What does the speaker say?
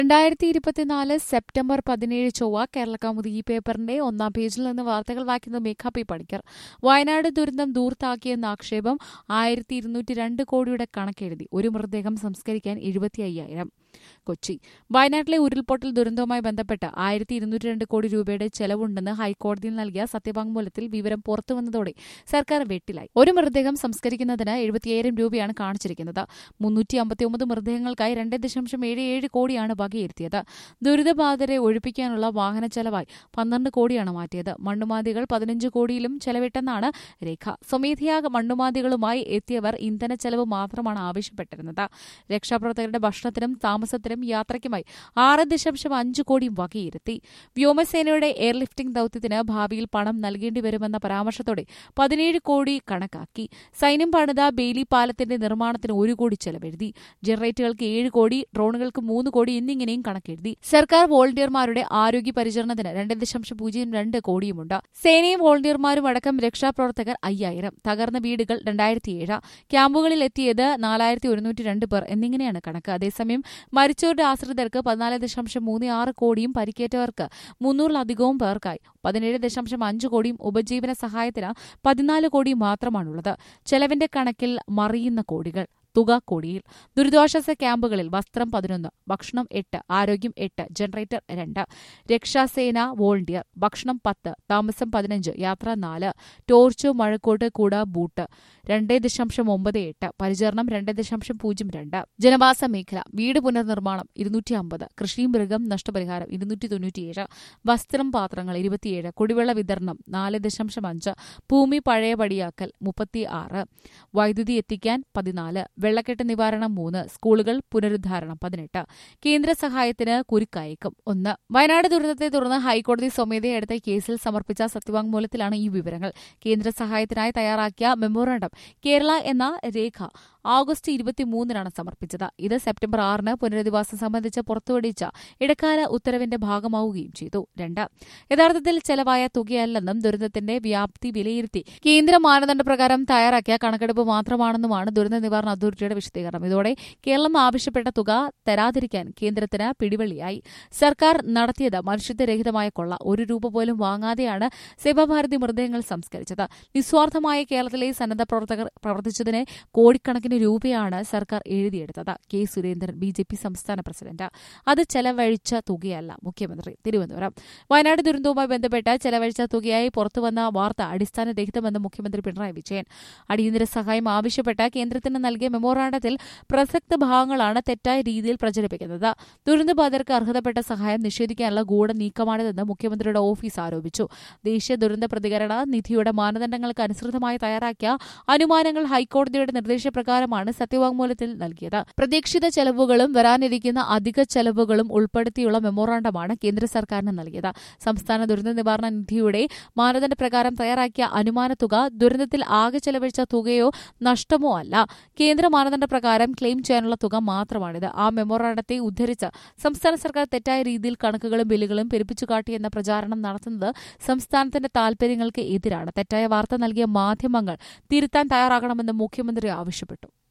രണ്ടായിരത്തി ഇരുപത്തിനാല് സെപ്റ്റംബർ പതിനേഴ് ചൊവ്വ കേരളകൗമുദി ഈ പേപ്പറിന്റെ ഒന്നാം പേജിൽ നിന്ന് വാർത്തകൾ വായിക്കുന്നത് മേഘ പി പണിക്കർ വയനാട് ദുരന്തം ദൂർത്താക്കിയെന്ന ആക്ഷേപം ആയിരത്തി ഇരുന്നൂറ്റി രണ്ട് കോടിയുടെ കണക്കെഴുതി ഒരു മൃതദേഹം സംസ്കരിക്കാൻ എഴുപത്തി അയ്യായിരം കൊച്ചി വയനാട്ടിലെ ഉരുൾപൊട്ടൽ ദുരന്തവുമായി ബന്ധപ്പെട്ട് ആയിരത്തി ഇരുന്നൂറ്റി രണ്ട് കോടി രൂപയുടെ ചെലവുണ്ടെന്ന് ഹൈക്കോടതിയിൽ നൽകിയ സത്യവാങ്മൂലത്തിൽ വിവരം പുറത്തുവന്നതോടെ സർക്കാർ വെട്ടിലായി ഒരു മൃതദേഹം സംസ്കരിക്കുന്നതിന് എഴുപത്തിയായിരം രൂപയാണ് കാണിച്ചിരിക്കുന്നത് മുന്നൂറ്റി അമ്പത്തിയൊമ്പത് മൃതദേഹങ്ങൾക്കായി രണ്ട് ദശാംശം ഏഴ് ഏഴ് കോടിയാണ് വകയിരുത്തിയത് ദുരിതബാധിതരെ ഒഴിപ്പിക്കാനുള്ള വാഹന ചെലവായി പന്ത്രണ്ട് കോടിയാണ് മാറ്റിയത് മണ്ണുമാതികൾ പതിനഞ്ച് കോടിയിലും ചെലവിട്ടെന്നാണ് രേഖ സ്വമേധയാ മണ്ണുമാതികളുമായി എത്തിയവർ ഇന്ധന ചെലവ് മാത്രമാണ് ആവശ്യപ്പെട്ടിരുന്നത് രക്ഷാപ്രവർത്തകരുടെ ഭക്ഷണത്തിനും താമസത്തിനും യാത്രയ്ക്കുമായി ആറ് ദശാംശം അഞ്ച് കോടി വകയിരുത്തി വ്യോമസേനയുടെ എയർലിഫ്റ്റിംഗ് ദൌത്യത്തിന് ഭാവിയിൽ പണം നൽകേണ്ടി വരുമെന്ന പരാമർശത്തോടെ പതിനേഴ് കോടി കണക്കാക്കി സൈന്യം പണിത ബെയിലി പാലത്തിന്റെ നിർമ്മാണത്തിന് ഒരു കോടി ചെലവെഴുതി ജനറേറ്ററുകൾക്ക് ഏഴ് കോടി ഡ്രോണുകൾക്ക് മൂന്ന് കോടി എന്നിങ്ങനെയും കണക്കെഴുതി സർക്കാർ വോളണ്ടിയർമാരുടെ ആരോഗ്യ പരിചരണത്തിന് രണ്ട് ദശാംശം പൂജ്യം രണ്ട് കോടിയുമുണ്ട് സേനയും വോളണ്ടിയർമാരും അടക്കം രക്ഷാപ്രവർത്തകർ അയ്യായിരം തകർന്ന വീടുകൾ രണ്ടായിരത്തിയേഴ് ക്യാമ്പുകളിൽ എത്തിയത് നാലായിരത്തി ഒരുന്നൂറ്റി രണ്ട് പേർ എന്നിങ്ങനെയാണ് കണക്ക് അതേസമയം മരിച്ചവരുടെ ആശ്രിതർക്ക് പതിനാല് ദശാംശം മൂന്ന് ആറ് കോടിയും പരിക്കേറ്റവർക്ക് മുന്നൂറിലധികവും പേർക്കായി പതിനേഴ് ദശാംശം അഞ്ച് കോടിയും ഉപജീവന സഹായത്തിന് പതിനാല് കോടിയും മാത്രമാണുള്ളത് ചെലവിന്റെ കണക്കിൽ മറിയുന്ന കോടികൾ തുക കോടിയിൽ ദുരിതാശ്വാസ ക്യാമ്പുകളിൽ വസ്ത്രം പതിനൊന്ന് ഭക്ഷണം എട്ട് ആരോഗ്യം എട്ട് ജനറേറ്റർ രണ്ട് രക്ഷാസേന വോളണ്ടിയർ ഭക്ഷണം പത്ത് താമസം പതിനഞ്ച് യാത്ര നാല് ടോർച്ച് മഴക്കോട്ട് കൂട ബൂട്ട് രണ്ട് ദശാംശം ഒമ്പത് എട്ട് പരിചരണം രണ്ട് ദശാംശം പൂജ്യം രണ്ട് ജനവാസ മേഖല വീട് പുനർനിർമ്മാണം ഇരുന്നൂറ്റി അമ്പത് കൃഷി മൃഗം നഷ്ടപരിഹാരം ഇരുന്നൂറ്റി തൊണ്ണൂറ്റിയേഴ് വസ്ത്രം പാത്രങ്ങൾ ഇരുപത്തിയേഴ് കുടിവെള്ള വിതരണം നാല് ദശാംശം അഞ്ച് ഭൂമി പഴയപടിയാക്കൽ മുപ്പത്തി ആറ് വൈദ്യുതി എത്തിക്കാൻ പതിനാല് വെള്ളക്കെട്ട് നിവാരണം മൂന്ന് സ്കൂളുകൾ പുനരുദ്ധാരണം പതിനെട്ട് കേന്ദ്ര സഹായത്തിന് കുരുക്കയക്കും ഒന്ന് വയനാട് ദുരന്തത്തെ തുടർന്ന് ഹൈക്കോടതി സ്വമേധയ എടുത്ത കേസിൽ സമർപ്പിച്ച സത്യവാങ്മൂലത്തിലാണ് ഈ വിവരങ്ങൾ കേന്ദ്ര സഹായത്തിനായി തയ്യാറാക്കിയ മെമ്മോറാണ്ടം കേരള എന്ന രേഖ ഓഗസ്റ്റ് ഇരുപത്തിമൂന്നിനാണ് സമർപ്പിച്ചത് ഇത് സെപ്റ്റംബർ ആറിന് പുനരധിവാസം സംബന്ധിച്ച് പുറത്തുവിടിച്ച ഇടക്കാല ഉത്തരവിന്റെ ഭാഗമാവുകയും ചെയ്തു രണ്ട് യഥാർത്ഥത്തിൽ ചെലവായ തുകയല്ലെന്നും ദുരന്തത്തിന്റെ വ്യാപ്തി വിലയിരുത്തി കേന്ദ്ര മാനദണ്ഡ പ്രകാരം തയ്യാറാക്കിയ കണക്കെടുപ്പ് മാത്രമാണെന്നുമാണ് ദുരന്ത നിവാരണ അതോറിറ്റിയുടെ വിശദീകരണം ഇതോടെ കേരളം ആവശ്യപ്പെട്ട തുക തരാതിരിക്കാൻ കേന്ദ്രത്തിന് പിടിവള്ളിയായി സർക്കാർ നടത്തിയത് മനുഷ്യത്വരഹിതമായ കൊള്ള ഒരു രൂപ പോലും വാങ്ങാതെയാണ് സേവാഭാരതി മൃതദേഹങ്ങൾ സംസ്കരിച്ചത് നിസ്വാർത്ഥമായ കേരളത്തിലെ സന്നദ്ധ പ്രവർത്തകർ പ്രവർത്തിച്ചതിന് കോടിക്കണക്കിന് രൂപയാണ് സർക്കാർ എഴുതിയെടുത്തത് K Surendran B J P സംസ്ഥാന പ്രസിഡന്റ് അത് ചെലവഴിച്ച തുകയല്ല മുഖ്യമന്ത്രി തിരുവനന്തപുരം വയനാട് ദുരന്തവുമായി ബന്ധപ്പെട്ട് ചെലവഴിച്ച തുകയായി പുറത്തുവന്ന വാർത്ത അടിസ്ഥാനരഹിതമെന്ന് മുഖ്യമന്ത്രി പിണറായി വിജയൻ അടിയന്തര സഹായം ആവശ്യപ്പെട്ട് കേന്ദ്രത്തിന് നൽകിയ മെമ്മോറാണ്ടത്തിൽ പ്രസക്ത ഭാഗങ്ങളാണ് തെറ്റായ രീതിയിൽ പ്രചരിപ്പിക്കുന്നത് ദുരന്തബാധിതർക്ക് അർഹതപ്പെട്ട സഹായം നിഷേധിക്കാനുള്ള ഗൂഢ നീക്കമാണിതെന്ന് മുഖ്യമന്ത്രിയുടെ ഓഫീസ് ആരോപിച്ചു ദേശീയ ദുരന്ത പ്രതികരണ നിധിയുടെ മാനദണ്ഡങ്ങൾക്ക് അനുസൃതമായി തയ്യാറാക്കിയ അനുമാനങ്ങൾ ഹൈക്കോടതിയുടെ നിർദ്ദേശപ്രകാരമാണ് സത്യവാങ്മൂലത്തിൽ നൽകിയത് പ്രതീക്ഷിത ചെലവുകളും വരാനിരിക്കുന്ന അധിക ചെലവുകളും ഉൾപ്പെടുത്തിയുള്ള മെമ്മോറാണ്ടമാണ് കേന്ദ്ര സർക്കാരിന് നൽകിയത് സംസ്ഥാന ദുരന്ത നിവാരണ നിധിയുടെ മാനദണ്ഡ പ്രകാരം തയ്യാറാക്കിയ അനുമാന തുക ദുരന്തത്തിൽ ആകെ ചെലവഴിച്ച തുകയോ നഷ്ടമോ അല്ല കേന്ദ്ര മാനദണ്ഡ പ്രകാരം ക്ലെയിം ചെയ്യാനുള്ള തുക മാത്രമാണിത് ആ മെമ്മോറാണ്ടത്തെ ഉദ്ധരിച്ച് സംസ്ഥാന സർക്കാർ തെറ്റായ രീതിയിൽ കണക്കുകളും ബില്ലുകളും പെരുപ്പിച്ചു കാട്ടിയെന്ന പ്രചാരണം നടത്തുന്നത് സംസ്ഥാനത്തിന്റെ താൽപര്യങ്ങൾക്ക് എതിരാണ് തെറ്റായ വാർത്ത നൽകിയ മാധ്യമങ്ങൾ തിരുത്താൻ തയ്യാറാകണമെന്ന് മുഖ്യമന്ത്രി ആവശ്യപ്പെട്ടു